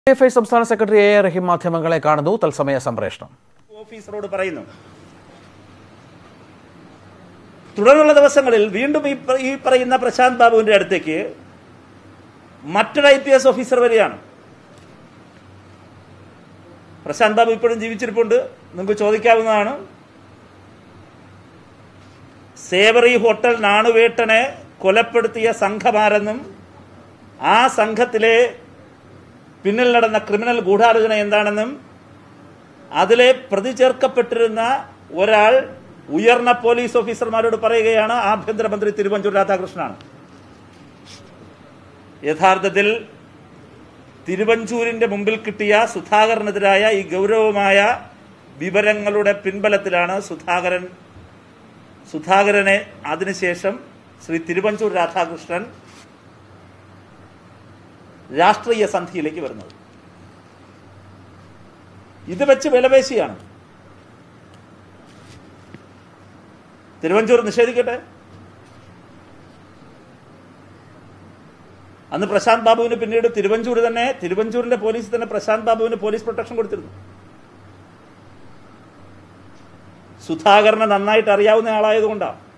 F I സംസ്ഥാന secretary A A Rahim മാധ്യമങ്ങളെ കാണുന്നു തത്സമയ സംപ്രേഷണം ഓഫീസറോട് പറയുന്നു തുടർന്നുള്ള ദിവസങ്ങളിൽ വീണ്ടും ഈ പ- ഈ പറയുന്ന പ്രശാന്ത് ബാബുവിന്റെ അടുത്തേക്ക് മറ്റൊരു ഐ പി എസ് ഓഫീസർ വരികയാണ് പ്രശാന്ത് ബാബു ഇപ്പോഴും ജീവിച്ചിരിപ്പുണ്ട് നിങ്ങൾക്ക് ചോദിക്കാവുന്നതാണ് സേവറി ഹോട്ടൽ നാണുവേട്ടനെ കൊലപ്പെടുത്തിയ സംഘമാരെന്നും ആ സംഘത്തിലെ പിന്നിൽ നടന്ന ക്രിമിനൽ ഗൂഢാലോചന എന്താണെന്നും അതിലെ പ്രതി ചേർക്കപ്പെട്ടിരുന്ന ഒരാൾ ഉയർന്ന പോലീസ് ഓഫീസർമാരോട് പറയുകയാണ് ആഭ്യന്തരമന്ത്രി തിരുവഞ്ചൂർ രാധാകൃഷ്ണനാണ് യഥാർത്ഥത്തിൽ തിരുവഞ്ചൂരിന്റെ മുമ്പിൽ കിട്ടിയ സുധാകരനെതിരായ ഈ ഗൗരവമായ വിവരങ്ങളുടെ പിൻബലത്തിലാണ് സുധാകരൻ സുധാകരനെ അതിനുശേഷം ശ്രീ തിരുവഞ്ചൂർ രാധാകൃഷ്ണൻ രാഷ്ട്രീയ സന്ധിയിലേക്ക് വരുന്നത് ഇത് വെച്ച് വിലപേശിയാണ് തിരുവഞ്ചൂർ നിഷേധിക്കട്ടെ അന്ന് പ്രശാന്ത് ബാബുവിന് പിന്നീട് തിരുവഞ്ചൂർ തന്നെ തിരുവഞ്ചൂരിന്റെ പോലീസ് തന്നെ പ്രശാന്ത് ബാബുവിന് പോലീസ് പ്രൊട്ടക്ഷൻ കൊടുത്തിരുന്നു സുധാകരനെ നന്നായിട്ട് അറിയാവുന്ന ആളായതുകൊണ്ടാണ്